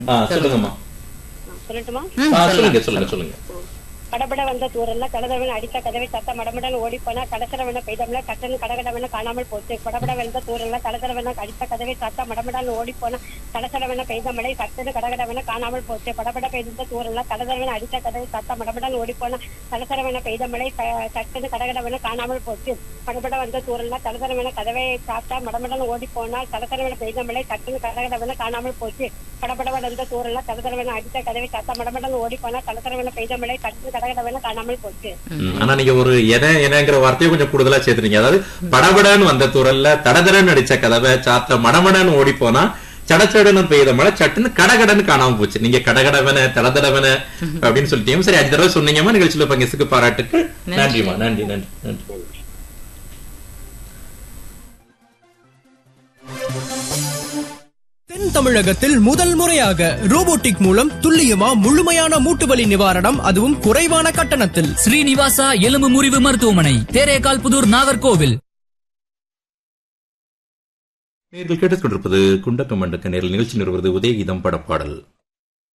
ஆ சொல்லுங்கம்மா சொல்லட்டுமா ஆ சொல்லுங்க சொல்லுங்க சொல்லுங்க படபட வந்த தூரல்ல கடதவன் அடித்த கதவை சத்த மடமடன் ஓடிப்போனா கடசரவன பெய்தம்ல கட்டணு கடகடவன காணாமல் போச்சு படபட வந்த தூரல்ல கடதரவன அடித்த கதவை சத்த மடமடன் ஓடிப்போனா கடசரவன பெய்த மழை சட்டனு கடகடவன காணாமல் போச்சு படபட பெய்த தூரல்ல கடதரவன அடித்த கதவை சத்த மடமடன் ஓடிப்போனா கடசரவன பெய்த மழை சட்டனு கடகடவன காணாமல் போச்சு படபட வந்த தூரல்ல கடதரவன கதவை சாத்தா மடமடன் ஓடிப்போனா கடசரவன பெய்த மழை சட்டனு கடகடவன காணாமல் போச்சு படபட வந்த தூரல்ல கடதரவன அடித்த கதவை சத்த மடமடன் ஓடிப்போனா கடசரவன பெய்த மழை சட்டனு கடகடவன காணாமல் போச்சு ம், ஆனா நீங்க ஒரு என எனங்கிற வார்த்தையை கொஞ்சம் கூடுதலா சேர்த்துறீங்க அதாவது படபடன்னு வந்த துரல்ல தடதடன்னு அடிச்ச கதவை சாத்த மடமடன்னு ஓடி போனா சடச்சடன்னு பெய்த மழை சட்டுன்னு கடகடன்னு காணாம போச்சு நீங்க கடகடவன தடதடவன அப்படின்னு சொல்லிட்டீங்க சரி அஞ்சு தடவை சொன்னீங்கம்மா நிகழ்ச்சியில பங்கேசுக்கு பாராட்டுக்கு நன்றிம்மா நன்றி நன்றி நன்றி தென் தமிழகத்தில் முதல் முறையாக ரோபோட்டிக் மூலம் துல்லியமா முழுமையான மூட்டுவலி நிவாரணம் அதுவும் குறைவான கட்டணத்தில் ஸ்ரீனிவாசா எலும்பு முறிவு மருத்துவமனை தேரேகால் புதூர் நாகர்கோவில் நேர்கள் கேட்டுக்கொண்டிருப்பது குண்டக்க மண்டக்க நேரில் நிகழ்ச்சி நிறுவது உதயகீதம் படப்பாடல்